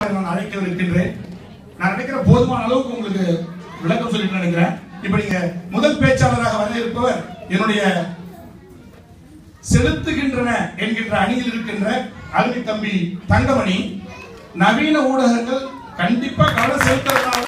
பேச்சாளர் நான் அழைக்க இருக்கின்றேன் நான் நினைக்கிற போதுமான அளவுக்கு உங்களுக்கு விளக்கம் சொல்லிட்டு நினைக்கிறேன் இப்ப நீங்க முதல் பேச்சாளராக வர இருப்பவர் என்னுடைய செலுத்துகின்றன என்கின்ற அணியில் இருக்கின்ற அருமை தம்பி தங்கமணி நவீன ஊடகங்கள் கண்டிப்பா கவனம் செலுத்துறதுனால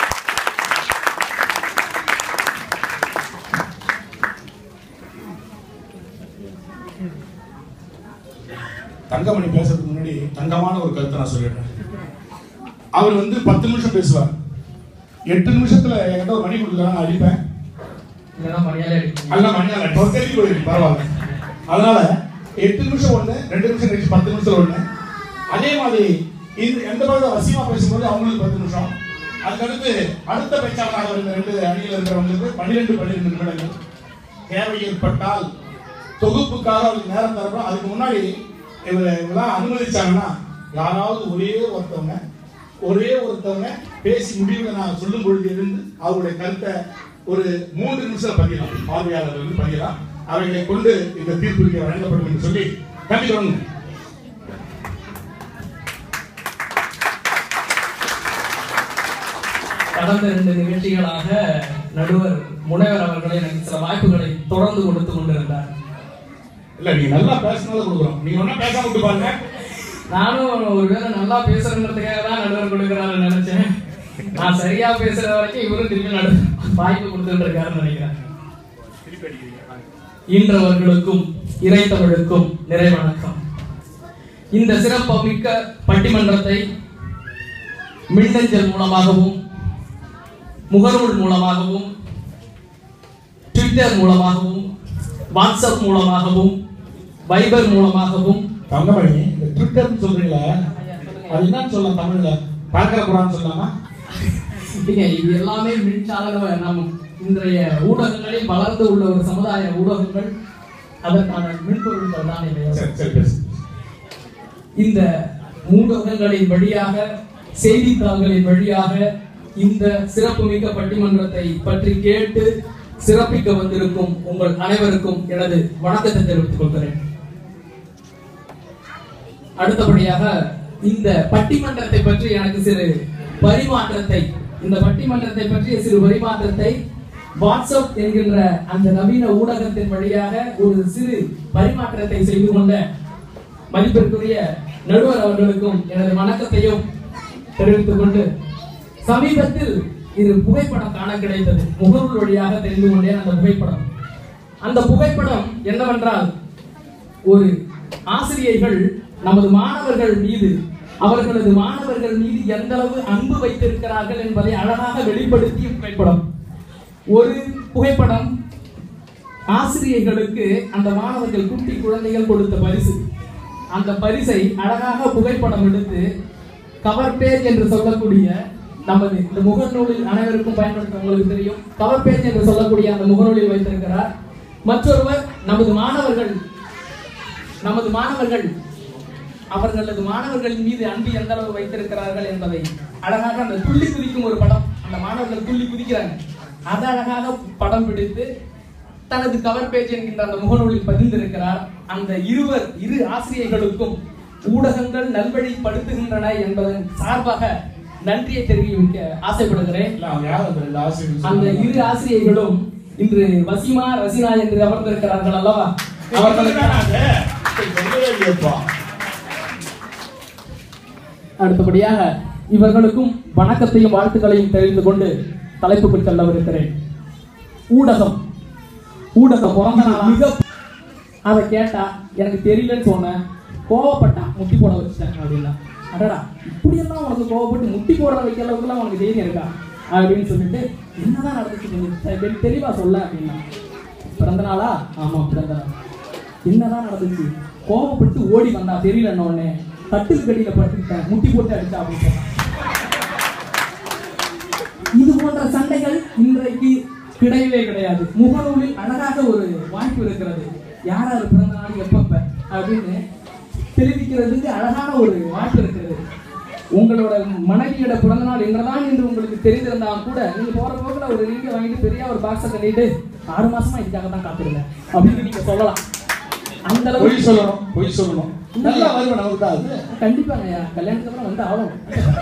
தங்கமணி பேசுறதுக்கு முன்னாடி தங்கமான ஒரு கருத்தை நான் சொல்லிடுறேன் அவர் வந்து பத்து நிமிஷம் பேசுவார் எட்டு நிமிஷத்துல என்கிட்ட ஒரு மணி கொடுக்குறாங்க நான் அடிப்பேன் இல்லைன்னா மரியாதை அடிப்பீங்க. அல்ல மணியால டொக்கரி போயிருக்கு பரவாயில்ல அதனால எட்டு நிமிஷம் ஒண்ணு ரெண்டு நிமிஷம் கழிச்சு பத்து நிமிஷம் ஒண்ணு அதே மாதிரி இந்த எந்த பக்கம் வசியமா பேசும்போது அவங்களுக்கு பத்து நிமிஷம் அதுக்கடுத்து அடுத்த பேச்சாளராக இருந்த ரெண்டு அணியில் இருக்கிறவங்களுக்கு பன்னிரெண்டு பன்னிரெண்டு நிமிடங்கள் தேவை ஏற்பட்டால் தொகுப்புக்காக அவருக்கு நேரம் தரப்போம் அதுக்கு முன்னாடி இவங்க இவங்கெல்லாம் அனுமதிச்சாங்கன்னா யாராவது ஒரே ஒருத்தவங்க ஒரே ஒருத்தவங்க பேசி முடிவுல நான் சொல்லும் பொழுது இருந்து அவருடைய கருத்தை ஒரு மூன்று நிமிஷம் பதியலாம் பார்வையாளர்கள் வந்து பதியலாம் அவைகளை கொண்டு இந்த தீர்ப்பு இங்கே வழங்கப்படும் என்று சொல்லி தம்பி தொடங்க கடந்த இரண்டு நிகழ்ச்சிகளாக நடுவர் முனைவர் அவர்கள் எனக்கு சில வாய்ப்புகளை தொடர்ந்து கொடுத்து கொண்டிருந்தார் இல்ல நீங்க நல்லா பேசினாலும் கொடுக்குறோம் நீங்க ஒண்ணா பேசாம விட்டு பாருங்க நானும் ஒருவேளை நல்லா பேசுறதுக்காக தான் நடுவர் கொடுக்கிறாருன்னு நினைச்சேன் நான் சரியா பேசுற வரைக்கும் இவரும் திரும்பி நடு வாய்ப்பு கொடுத்துட்டு இருக்காருன்னு நினைக்கிறேன் ஈன்றவர்களுக்கும் இறைத்தவர்களுக்கும் நிறை வணக்கம் இந்த சிறப்புமிக்க பட்டிமன்றத்தை மின்னஞ்சல் மூலமாகவும் முகநூல் மூலமாகவும் ட்விட்டர் மூலமாகவும் வாட்ஸ்அப் மூலமாகவும் வைபர் மூலமாகவும் தங்கமணி இந்த ட்விட்டர்னு சொல்றீங்களா அது என்னன்னு சொல்லலாம் தமிழ்ல பார்க்கிற குரான் சொல்லலாமா இல்லைங்க, இது எல்லாமே மின்சாதக நம் இன்றைய ஊடகங்களில் வளர்ந்து உள்ள ஒரு சமுதாய ஊடகங்கள் அதற்கான மின்பொருட்கள் தான் இல்லையா சரி சரி பேசு இந்த ஊடகங்களின் வழியாக செய்தித்தாள்களின் வழியாக இந்த சிறப்புமிக்க பட்டிமன்றத்தை பற்றி கேட்டு சிறப்பிக்க வந்திருக்கும் உங்கள் அனைவருக்கும் எனது வணக்கத்தை தெரிவித்துக் கொள்கிறேன் அடுத்தபடியாக இந்த பட்டிமன்றத்தை பற்றி எனக்கு சிறு பரிமாற்றத்தை இந்த பட்டிமன்றத்தை பற்றிய சிறு பரிமாற்றத்தை வாட்ஸ்அப் என்கின்ற அந்த நவீன ஊடகத்தின் வழியாக ஒரு சிறு பரிமாற்றத்தை செய்து கொண்ட மதிப்பிற்குரிய நடுவர் அவர்களுக்கும் எனது வணக்கத்தையும் தெரிவித்துக் கொண்டு சமீபத்தில் இது புகைப்படம் காண கிடைத்தது முகநூல் வழியாக தெரிந்து கொண்டேன் அந்த புகைப்படம் அந்த புகைப்படம் என்னவென்றால் ஒரு ஆசிரியர்கள் நமது மாணவர்கள் மீது அவர்களது மாணவர்கள் மீது எந்த அளவு அன்பு வைத்திருக்கிறார்கள் என்பதை அழகாக வெளிப்படுத்திய புகைப்படம் ஒரு புகைப்படம் ஆசிரியர்களுக்கு அந்த மாணவர்கள் குட்டி குழந்தைகள் கொடுத்த பரிசு அந்த பரிசை அழகாக புகைப்படம் எடுத்து கவர் பேஜ் என்று சொல்லக்கூடிய நமது இந்த முகநூலில் அனைவருக்கும் பயன்படுத்த உங்களுக்கு தெரியும் கவர் பேஜ் என்று சொல்லக்கூடிய அந்த முகநூலில் வைத்திருக்கிறார் மற்றொருவர் நமது மாணவர்கள் நமது மாணவர்கள் அவர்களது மாணவர்களின் மீது அன்பு எந்த அளவு வைத்திருக்கிறார்கள் என்பதை அழகாக அந்த துள்ளி குதிக்கும் ஒரு படம் அந்த மாணவர்கள் துள்ளி குதிக்கிறாங்க அதை அழகாக படம் பிடித்து தனது கவர் பேஜ் என்கின்ற அந்த முகநூலில் பதிந்திருக்கிறார் அந்த இருவர் இரு ஆசிரியர்களுக்கும் ஊடகங்கள் நல்வழிப்படுத்துகின்றன என்பதன் சார்பாக நன்றியை தெரிவிக்க ஆசைப்படுகிறேன் இல்ல அவங்க யார் அந்த ரெண்டு ஆசிரியர்கள் அந்த சொல்லுங்க. இரு ஆசிரியர்களும் இன்று வசிமா ரசினா என்று அமர்ந்திருக்கிறார்கள் அல்லவா அவர்களுக்கு சொல்லவே இல்லையேப்பா. அடுத்தபடியாக இவர்களுக்கும் வணக்கத்தையும் வாழ்த்துக்களையும் தெரிந்து கொண்டு தலைப்புக்குள் செல்லவிருக்கிறேன் ஊடகம் ஊடகம் பிறந்த நாள் மிக அதை கேட்டா எனக்கு தெரியலன்னு சொன்னேன் கோவப்பட்டா முட்டி போட வச்சிட்டேன் அப்படின்னா அடடா இப்படியெல்லாம் உனக்கு கோவப்பட்டு முட்டி போடுற வைக்க அளவுக்குலாம் உனக்கு தைரியம் இருக்கா அப்படின்னு சொல்லிட்டு என்னதான் நடந்துச்சு கொஞ்சம் தெ- தெளிவா சொல்ல அப்படின்னா பிறந்த நாளா ஆமா பிறந்த நாள் என்னதான் நடந்துச்சு கோவப்பட்டு ஓடி வந்தா தெரியலன்ன உடனே தட்டில் கடியில பட்டுக்கிட்டேன் முட்டி போட்டு அடிச்சா அப்படின்னு சொன்னான் இது போன்ற சண்டைகள் இன்றைக்கு கிடையவே கிடையாது முகநூலில் அழகாக ஒரு வாய்ப்பு இருக்கிறது யார் யார் பிறந்த நாள் எப்பப்ப அப்படின்னு தெரிவிக்கிறதுக்கு அழகான ஒரு வாய்ப்பு இருக்கிறது உங்களோட மனைவியோட பிறந்த நாள் என்றதான் என்று உங்களுக்கு தெரிந்திருந்தால் கூட நீங்க போற போக்குல ஒரு ரிங்க வாங்கிட்டு பெரிய ஒரு பாக்ஸை கட்டிட்டு ஆறு மாசமா இதுக்காக தான் காத்திருந்தேன் அப்படின்னு நீங்க சொல்லலாம் அந்த அளவுக்கு பொய் சொல்லணும் பொய் சொல்லணும் நல்லா வருவ நமக்கு தான் அது கண்டிப்பாங்க ஐயா கல்யாணத்துக்கு அப்புறம் வந்து ஆகணும்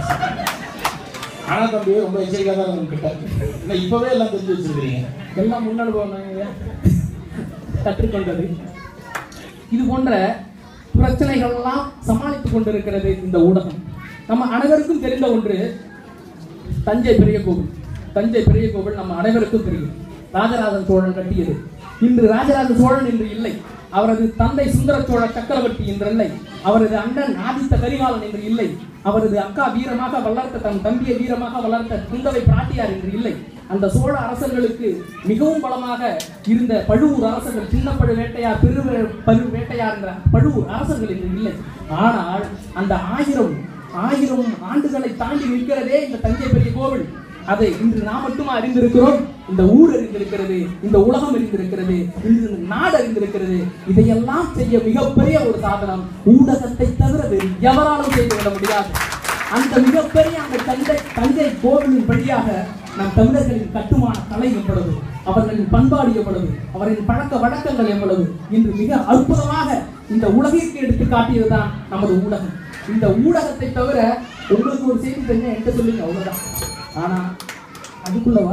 ஆனா தம்பி ரொம்ப எச்சரிக்கையா தான் உங்ககிட்ட இல்லை இப்பவே எல்லாம் தெரிஞ்சு வச்சிருக்கீங்க எல்லாம் முன்னனுபவம் தாங்க ஐயா கற்றுக்கொண்டது இது போன்ற பிரச்சனைகள் எல்லாம் சமாளித்துக் கொண்டிருக்கிறது இந்த ஊடகம் நம்ம அனைவருக்கும் தெரிந்த ஒன்று தஞ்சை பெரிய கோவில் தஞ்சை பெரிய கோவில் நம்ம அனைவருக்கும் தெரியும் ராஜராஜ சோழன் கட்டியது இன்று ராஜராஜ சோழன் இன்று இல்லை அவரது தந்தை சுந்தர சோழ சக்கரவர்த்தி இன்று இல்லை அவரது அண்ணன் ஆதித்த கரிகாலன் என்று இல்லை அவரது அக்கா வீரமாக வளர்த்த தன் தம்பியை வீரமாக வளர்த்த குந்தவை பிராட்டியார் என்று இல்லை அந்த சோழ அரசர்களுக்கு மிகவும் பலமாக இருந்த பழுவூர் அரசர்கள் சின்ன பழு வேட்டையார் பெரு பழு வேட்டையார் என்ற பழுவூர் அரசர்கள் என்று இல்லை ஆனால் அந்த ஆயிரம் ஆயிரம் ஆண்டுகளை தாண்டி நிற்கிறதே இந்த தஞ்சை பெரிய கோவில் அதை இன்று நாம் மட்டுமா அறிந்திருக்கிறோம் இந்த ஊர் அறிந்திருக்கிறது இந்த உலகம் அறிந்திருக்கிறது இன்று இந்த நாடு அறிந்திருக்கிறது இதையெல்லாம் செய்ய மிகப்பெரிய ஒரு சாதனம் ஊடகத்தை தவிர வேறு எவராலும் செய்துவிட முடியாது அந்த மிகப்பெரிய அந்த தஞ்சை தஞ்சை கோவிலின் வழியாக நம் தமிழர்களின் கட்டுமான கலை எவ்வளவு அவர்களின் பண்பாடு எவ்வளவு அவரின் பழக்க வழக்கங்கள் எவ்வளவு இன்று மிக அற்புதமாக இந்த உலகிற்கு எடுத்து காட்டியதுதான் நமது ஊடகம் இந்த ஊடகத்தை தவிர உங்களுக்கு ஒரு செய்தி தெரிஞ்சா என்கிட்ட சொல்லுங்க அவ்வளவுதான் ஆனா அதுக்குள்ளவா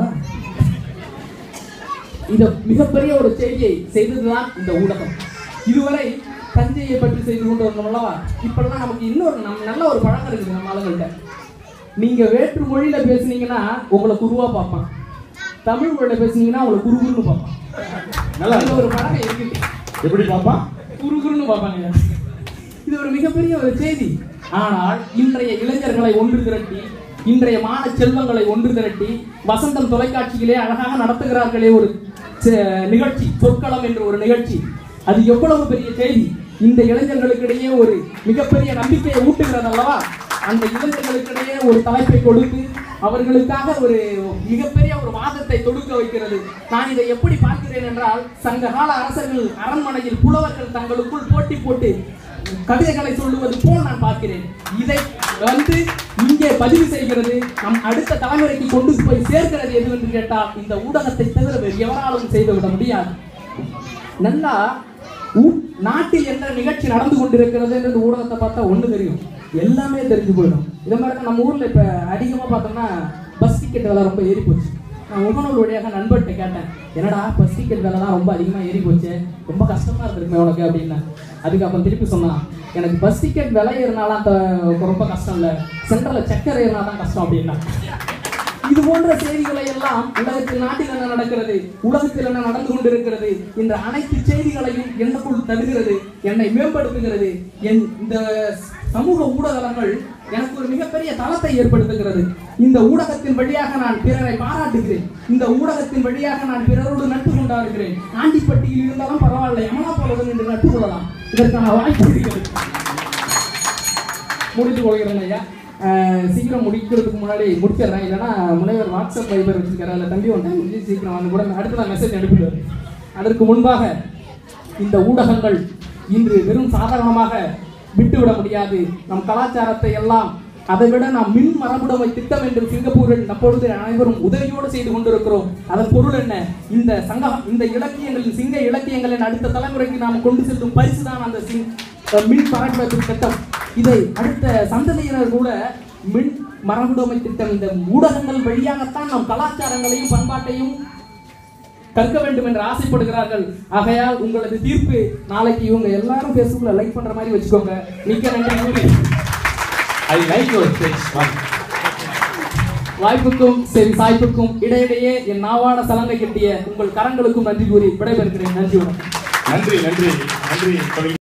இத மிகப்பெரிய ஒரு செய்தியை செய்ததுதான் இந்த ஊடகம் இதுவரை தஞ்சையை பற்றி செய்து கொண்டு வந்தோம் அல்லவா இப்பெல்லாம் நமக்கு இன்னொரு நம்ம நல்ல ஒரு பழக்கம் இருக்குது நம்ம ஆளுங்கள்ட்ட நீங்க வேற்று மொழியில பேசுனீங்கன்னா உங்களை குருவா பார்ப்பான் தமிழ் மொழியில பேசுனீங்கன்னா உங்களை குருகுருன்னு பார்ப்பான் நல்லா நல்ல ஒரு பழக்கம் இருக்குது எப்படி பாப்பா குறுகுறுன்னு பார்ப்பாங்க இது ஒரு மிகப்பெரிய ஒரு செய்தி ஆனால் இன்றைய இளைஞர்களை ஒன்று திரட்டி இன்றைய மாண செல்வங்களை ஒன்று திரட்டி வசந்தம் தொலைக்காட்சியிலே அழகாக நடத்துகிறார்களே ஒரு ச- நிகழ்ச்சி சொற்களம் என்ற ஒரு நிகழ்ச்சி அது எவ்வளவு பெரிய செய்தி இந்த இளைஞர்களுக்கிடையே ஒரு மிகப்பெரிய நம்பிக்கையை ஊட்டுகிறது அல்லவா அந்த இளைஞர்களுக்கிடையே ஒரு தலைப்பை கொடுத்து அவர்களுக்காக ஒரு மிகப்பெரிய ஒரு வாதத்தை தொடுக்க வைக்கிறது நான் இதை எப்படி பார்க்கிறேன் என்றால் சங்ககால அரசர்கள் அரண்மனையில் புலவர்கள் தங்களுக்குள் போட்டி போட்டு கவிதைகளை சொல்லுவது போல் நான் பார்க்கிறேன் இதை வந்து இங்கே பதிவு செய்கிறது நம் அடுத்த தலைமுறைக்கு கொண்டு போய் சேர்க்கிறது எது என்று கேட்டால் இந்த ஊடகத்தை தவிர வேறு எவராலும் செய்துவிட முடியாது நல்லா ஊ- நாட்டில் என்ன நிகழ்ச்சி நடந்து கொண்டிருக்கிறது என்று ஊடகத்தை பார்த்தா ஒண்ணு தெரியும் எல்லாமே தெரிஞ்சு போயிடும் இதே மாதிரி தான் நம்ம ஊர்ல இப்ப அதிகமா பார்த்தோம்னா பஸ் டிக்கெட் விலை ரொம்ப ஏறி போச்சு நான் முகநூல் வழியாக நண்பர்கிட்ட கேட்டேன் என்னடா பஸ் டிக்கெட் விலைலாம் ரொம்ப அதிகமா ஏறி போச்சு ரொம்ப கஷ்டமா இருந்திருக்குமே உனக்கு அப்படின்னா அதுக்கு அப்புறம் திருப்பி சொன்னான் எனக்கு பஸ் டிக்கெட் விலை ஏறினாலாம் த- ரொம்ப கஷ்டம் இல்லை சென்ட்ரல்ல சக்கரை ஏறினா தான் கஷ்டம் அப்படின்னா இது போன்ற செய்திகளை எல்லாம் உலகத்தில் நாட்டில் என்ன நடக்கிறது உலகத்தில் என்ன நடந்து கொண்டிருக்கிறது என்ற அனைத்து செய்திகளையும் என்னக்குள் தருகிறது என்னை மேம்படுத்துகிறது என் இந்த சமூக ஊடகங்கள் எனக்கு ஒரு மிகப்பெரிய தளத்தை ஏற்படுத்துகிறது இந்த ஊடகத்தின் வழியாக நான் பிறரை பாராட்டுகிறேன் இந்த ஊடகத்தின் வழியாக நான் பிறரோடு நட்பு கொண்டாடுகிறேன் ஆண்டிப்பட்டியில் இருந்தாலும் பரவாயில்லை அமலாபாலுடன் என்று நட்பு கொள்ளலாம் இதற்கான வாய்ப்பு இருக்கிறது முடித்து கொள்கிறேன் ஐயா அஹ் சீக்கிரம் முடிக்கிறதுக்கு முன்னாடி முடிச்சிடுறேன் இல்லைன்னா முனைவர் வாட்ஸ்அப் வைபர் வச்சிருக்காரு அதில் தம்பி ஒன்று முடிஞ்சு சீக்கிரம் வந்து கூட அடுத்த நான் மெசேஜ் அனுப்பிடுவார் அதற்கு முன்பாக இந்த ஊடகங்கள் இன்று வெறும் சாதாரணமாக விட்டுவிட முடியாது நம் கலாச்சாரத்தை எல்லாம் அதை விட நாம் மின் மரபுடைமை திட்டம் என்று சிங்கப்பூரில் அப்பொழுது அனைவரும் உதவியோடு செய்து கொண்டிருக்கிறோம் அதன் பொருள் என்ன இந்த சங்க இந்த இலக்கியங்களின் சிங்க இலக்கியங்களின் அடுத்த தலைமுறைக்கு நாம் கொண்டு செல்லும் பரிசு தான் அந்த சிங் அஹ் மின் மரபுடைமை திட்டம் இதை அடுத்த சந்ததியினர் கூட மின் மரபுடைமை திட்டம் இந்த ஊடகங்கள் வழியாகத்தான் நம் கலாச்சாரங்களையும் பண்பாட்டையும் கற்க வேண்டும் என்று ஆசைப்படுகிறார்கள் ஆகையால் உங்களது தீர்ப்பு நாளைக்கு இவங்க எல்லாரும் பேஸ்புக்ல லைக் பண்ற மாதிரி வச்சுக்கோங்க மிக்க நன்றி கூறி ஐ லைக் யுவர் ஸ்பீச் வாய்ப்புக்கும் சரி சாய்ப்புக்கும் இடையிடையே என் நாவாட சலங்கை கட்டிய உங்கள் கரங்களுக்கும் நன்றி கூறி விடைபெறுகிறேன் நன்றி வணக்கம் நன்றி நன்றி நன்றி